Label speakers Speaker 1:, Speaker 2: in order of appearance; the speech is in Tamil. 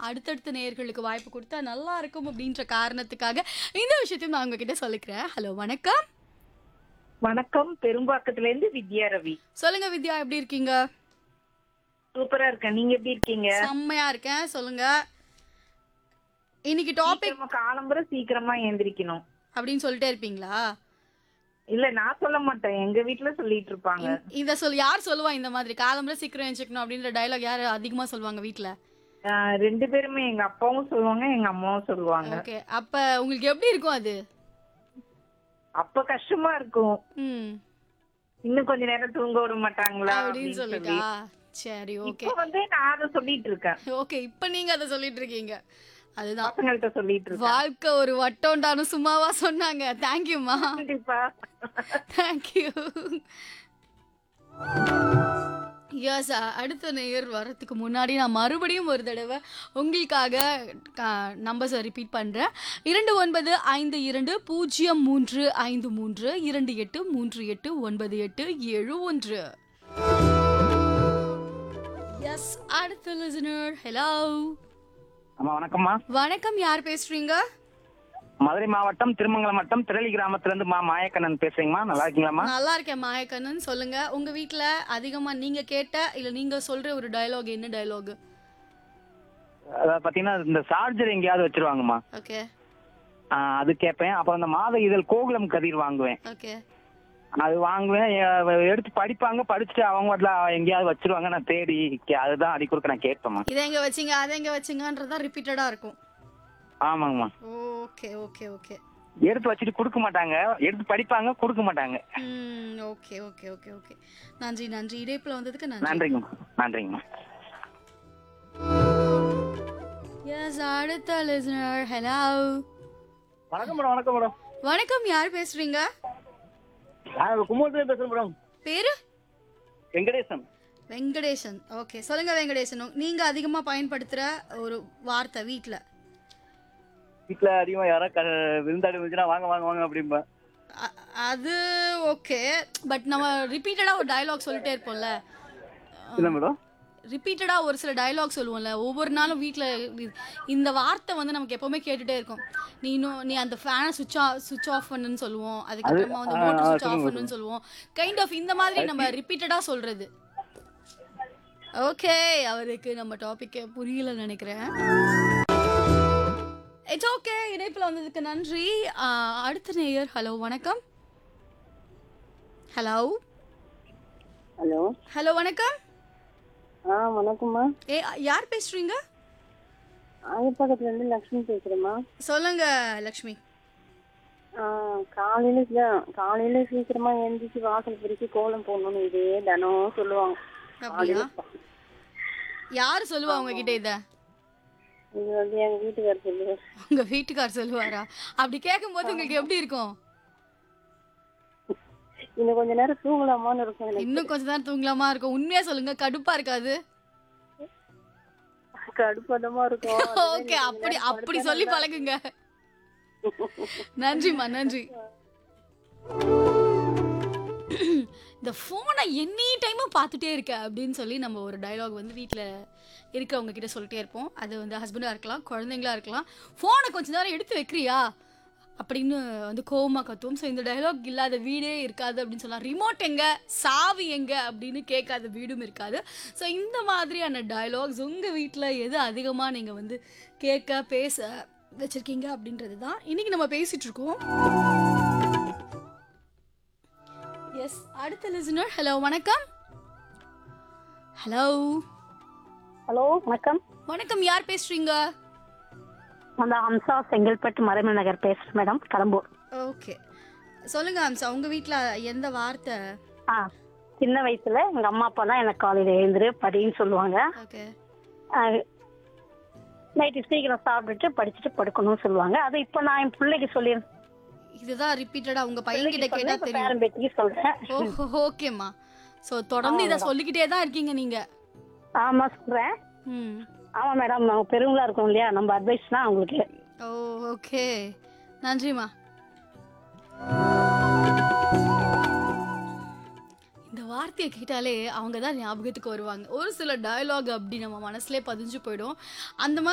Speaker 1: அடுத்தடுத்த நேயர்களுக்கு வாய்ப்பு கொடுத்தா நல்லா இருக்கும் அப்படின்ற காரணத்துக்காக இந்த விஷயத்தையும் நான் உங்ககிட்ட சொல்லிக்கிறேன் ஹலோ வணக்கம்
Speaker 2: வணக்கம் பெரும்பாக்கத்துல இருந்து வித்யா ரவி
Speaker 1: சொல்லுங்க வித்யா எப்படி இருக்கீங்க
Speaker 2: சூப்பரா இருக்கேன் நீங்க எப்படி இருக்கீங்க
Speaker 1: செம்மையா இருக்கேன் சொல்லுங்க இன்னைக்கு டாபிக்
Speaker 2: சீக்கிரமா காலம்பர சீக்கிரமா எந்திரிக்கணும்
Speaker 1: அப்படின்னு சொல்லிட்டே இருப்பீங்களா
Speaker 2: இல்ல நான் சொல்ல மாட்டேன் எங்க வீட்ல சொல்லிட்டு இருப்பாங்க
Speaker 1: இந்த- இத சொல் யார் சொல்லுவா இந்த மாதிரி காலம்பர சீக்கிரம் எழுச்சிக்கணும் அப்படின்ற டயலாக் யார் அதிகமா சொல்லுவாங்க வீட்ல
Speaker 2: ஆஹ் ரெண்டு பேருமே எங்க அப்பாவும் சொல்லுவாங்க எங்க அம்மாவும் சொல்லுவாங்க
Speaker 1: ஓகே அப்ப உங்களுக்கு எப்படி இருக்கும் அது
Speaker 2: அப்ப கஷ்டமா இருக்கும்
Speaker 1: ம்
Speaker 2: இன்னும் கொஞ்ச நேரம் தூங்க விட மாட்டாங்களா
Speaker 1: அப்படின்னு
Speaker 2: அப்படின்னு சொல்லி
Speaker 1: சொல்லிட்டா சரி ஓகே
Speaker 2: இப்ப வந்து நான் அதை சொல்லிட்டு இருக்கேன்
Speaker 1: ஓகே இப்ப நீங்க அதை சொல்லிட்டு இருக்கீங்க அதுதான்
Speaker 2: பசங்கள்ட்ட சொல்லிட்டு இருக்கேன்
Speaker 1: வாழ்க்கை ஒரு வட்டோண்டானு சும்மாவா சொன்னாங்க தேங்க்யூமா
Speaker 2: கண்டிப்பா
Speaker 1: தேங்க்யூ எஸ் அடுத்த நேயர் வரத்துக்கு முன்னாடி நான் மறுபடியும் ஒரு தடவை உங்களுக்காக நம்பர்ஸை ரிப்பீட் பண்ணுறேன் இரண்டு ஒன்பது ஐந்து இரண்டு பூஜ்ஜியம் மூன்று ஐந்து மூன்று இரண்டு எட்டு மூன்று எட்டு ஒன்பது எட்டு ஏழு ஒன்று எஸ் அடுத்த லிசனர் ஹலோ
Speaker 3: அம்மா வணக்கம்மா
Speaker 1: வணக்கம் யார் பேசுறீங்க
Speaker 3: மதுரை மாவட்டம் திருமங்கலம் வட்டம் திரளி கிராமத்துல இருந்து மா மாயக்கண்ணன் பேசுறீங்கம்மா நல்லா இருக்கீங்களாம்மா
Speaker 1: நல்லா இருக்கேன் மாயக்கண்ணன் சொல்லுங்க உங்க வீட்ல அதிகமா நீங்க கேட்ட இல்ல நீங்க சொல்ற ஒரு டயலாக் என்ன டயலாக்
Speaker 3: அதாவது பாத்தீங்கன்னா இந்த சார்ஜர் எங்கேயாவது வச்சிருவாங்கம்மா
Speaker 1: ஓகே
Speaker 3: ஆஹ் அது கேட்பேன் அப்புறம் இந்த மாத இதழ் கோகுலம் கதிர் வாங்குவேன்
Speaker 1: ஓகே
Speaker 3: அது வாங்குவேன் எ- எடுத்து படிப்பாங்க படிச்சுட்டு அவங்க வாட்டுல எங்கேயாவது வச்சிருவாங்க நான் தேடி கே- அதுதான் அடி கொடுக்க நான் கேட்பேம்மா
Speaker 1: இதை எங்க வச்சீங்க அதை எங்க வச்சீங்கன்றதா ரிப்பீட்டடா இருக்கும்
Speaker 3: ஆமாங்கம்மா
Speaker 1: ஓகே ஓகே ஓகே
Speaker 3: எடுத்து வச்சுட்டு கொடுக்க மாட்டாங்க எடுத்து படிப்பாங்க கொடுக்க மாட்டாங்க
Speaker 1: ம் ஓகே ஓகே ஓகே ஓகே நன்றி நன்றி இடைப்புல வந்ததுக்கு நன்றி
Speaker 3: நன்றிங்கம்மா நன்றிங்கம்மா
Speaker 1: எஸ் அடுத்த லிசனர் ஹலோ
Speaker 3: வணக்கம் மேடம் வணக்கம் மேடம்
Speaker 1: வணக்கம் யார் பேசுறீங்க
Speaker 3: கும்பகோணத்துல பேசுறேன் மேடம்
Speaker 1: பேரு
Speaker 3: வெங்கடேசன்
Speaker 1: வெங்கடேசன் ஓகே சொல்லுங்க வெங்கடேசன் நீங்க அதிகமா பயன்படுத்துற ஒரு வார்த்தை வீட்ல
Speaker 3: வீட்டுல அதிகமா யாராவது விருந்தாடி வந்துச்சுன்னா வாங்க வாங்க வாங்க அப்படிம்பா
Speaker 1: அ- அது ஓகே பட் நம்ம ரிப்பீட்டடா ஒரு டயலாக் சொல்லிட்டே இருப்போம்ல
Speaker 3: என்ன மேடம்
Speaker 1: ரிப்பீட்டடா ஒரு சில டயலாக் சொல்லுவோம்ல ஒவ்வொரு நாளும் வீட்ல இ- இந்த வார்த்தை வந்து நமக்கு எப்பவுமே கேட்டுட்டே இருக்கும் நீ இன்னும் நீ அந்த ஃபேனை சுவிட்ச் ஆஃப் சுவிட்ச் ஆஃப் பண்ணுன்னு சொல்லுவோம் அதுக்கப்புறமா வந்து
Speaker 3: ஆ,
Speaker 1: மோட்டர்
Speaker 3: ஆ,
Speaker 1: சுவிட்ச் ஆஃப்
Speaker 3: சொல்லுங்க,
Speaker 1: பண்ணுன்னு சொல்லுவோம் கைண்ட் ஆஃப் இந்த மாதிரி நம்ம ரிப்பீட்டடா சொல்றது ஓகே அவருக்கு நம்ம டாபிக்கே புரியல நினைக்கிறேன் இட்ஸ் ஓகே இணைப்பில் வந்ததுக்கு நன்றி ஆ, அடுத்த நேயர் ஹலோ வணக்கம் ஹலோ
Speaker 4: ஹலோ
Speaker 1: ஹலோ வணக்கம்
Speaker 4: ஆ வணக்கம்மா
Speaker 1: ஏ யார் பேசுறீங்க
Speaker 4: ஆயப்பக்கத்துல இருந்து லக்ஷ்மி பேசுறேம்மா
Speaker 1: சொல்லுங்க லக்ஷ்மி
Speaker 4: ஆ, காலையில சீ- காலையில சீக்கிரமா எழுந்திரிச்சு வாசல் பிரிச்சு கோலம் போடணும்னு இதே தினம் சொல்லுவாங்க
Speaker 1: அப்படியா யார் சொல்லுவா உங்ககிட்ட இத
Speaker 4: இது வந்து எங்க வீட்டுக்காரர் சொல்லுவார்
Speaker 1: உங்க வீட்டுக்கார் சொல்லுவாரா அப்படி கேட்கும்போது உங்களுக்கு எப்படி இருக்கும்
Speaker 4: இன்னும் கொஞ்ச நேரம் தூங்கலாமான்னு இருக்கும் எனக்கு
Speaker 1: இன்னும் கொஞ்ச நேரம் தூங்கலாமா இருக்கும் உண்மையா சொல்லுங்க கடுப்பா இருக்காது
Speaker 4: கடுப்பதமா இருக்கும் அதுதான்
Speaker 1: ஓகே
Speaker 4: இன்னும் கொஞ்ச
Speaker 1: அப்படி
Speaker 4: நேரம்
Speaker 1: அப்படி
Speaker 4: படுத்தா
Speaker 1: சொல்லி
Speaker 4: நல்லா
Speaker 1: பழகுங்க நன்றிம்மா நன்றி இந்த ஃபோனை எனி டைமும் பார்த்துட்டே இருக்க அப்படின்னு சொல்லி நம்ம ஒரு டயலாக் வந்து வீட்டில் இருக்கிறவங்க கிட்ட சொல்லிட்டே இருப்போம் அது வந்து ஹஸ்பண்டாக இருக்கலாம் குழந்தைங்களா இருக்கலாம் ஃபோனை கொஞ்ச நேரம் எடுத்து வைக்கிறியா அப்படின்னு வந்து கோவமா கத்துவோம் ஸோ இந்த டயலாக் இல்லாத வீடே இருக்காது அப்படின்னு சொல்லலாம் ரிமோட் எங்க சாவி எங்க அப்படின்னு கேட்காத வீடும் இருக்காது ஸோ இந்த மாதிரியான டயலாக்ஸ் உங்கள் வீட்டில் எது அதிகமாக நீங்கள் வந்து கேட்க பேச வச்சிருக்கீங்க அப்படின்றது தான் இன்னைக்கு நம்ம பேசிட்டு இருக்கோம் எஸ் அடுத்த லிசனர் ஹலோ வணக்கம் ஹலோ
Speaker 4: ஹலோ வணக்கம்
Speaker 1: வணக்கம் யார் பேசுறீங்க
Speaker 4: அந்த ஹம்சா செங்கல்பட்டு மறைமலை நகர் பேசுறேன் மேடம் கடம்பூர்
Speaker 1: ஓகே சொல்லுங்க அம்சா உங்க வீட்ல எந்த வார்த்தை
Speaker 4: ஆ சின்ன வயசுல எங்க அம்மா அப்பா தான் எனக்கு காலையில எழுந்துரு படின்னு சொல்லுவாங்க
Speaker 1: ஓகே
Speaker 4: நைட்டு சீக்கிரம் சாப்பிட்டுட்டு படிச்சுட்டு படுக்கணும்னு சொல்லுவாங்க அது இப்போ நான் என் பிள்ளைக்கு சொல்லியிருந்தேன்
Speaker 1: இதுதான் ரிப்பீட்டடா உங்க பையன் கிட்ட கேட்டா தெரியும்
Speaker 4: பேரன் பேத்திக்கு சொல்றேன்
Speaker 1: ஓ ஓகேம்மா ஸோ தொடர்ந்து இதை சொல்லிக்கிட்டே தான் இருக்கீங்க நீங்க
Speaker 4: ஆமா சொல்றேன்
Speaker 1: ம்
Speaker 4: ஆமா மேடம் அவங்க பெரியவங்களா இருக்கோம் இல்லையா நம்ம அட்வைஸ் தான் அவங்களுக்கு
Speaker 1: ஓ ஓகே நன்றிம்மா இந்த வார்த்தையை கேட்டாலே அவங்க தான் ஞாபகத்துக்கு வருவாங்க ஒரு சில டயலாக் அப்படி நம்ம மனசுலயே பதிஞ்சு போயிடும் அந்த மாதிரி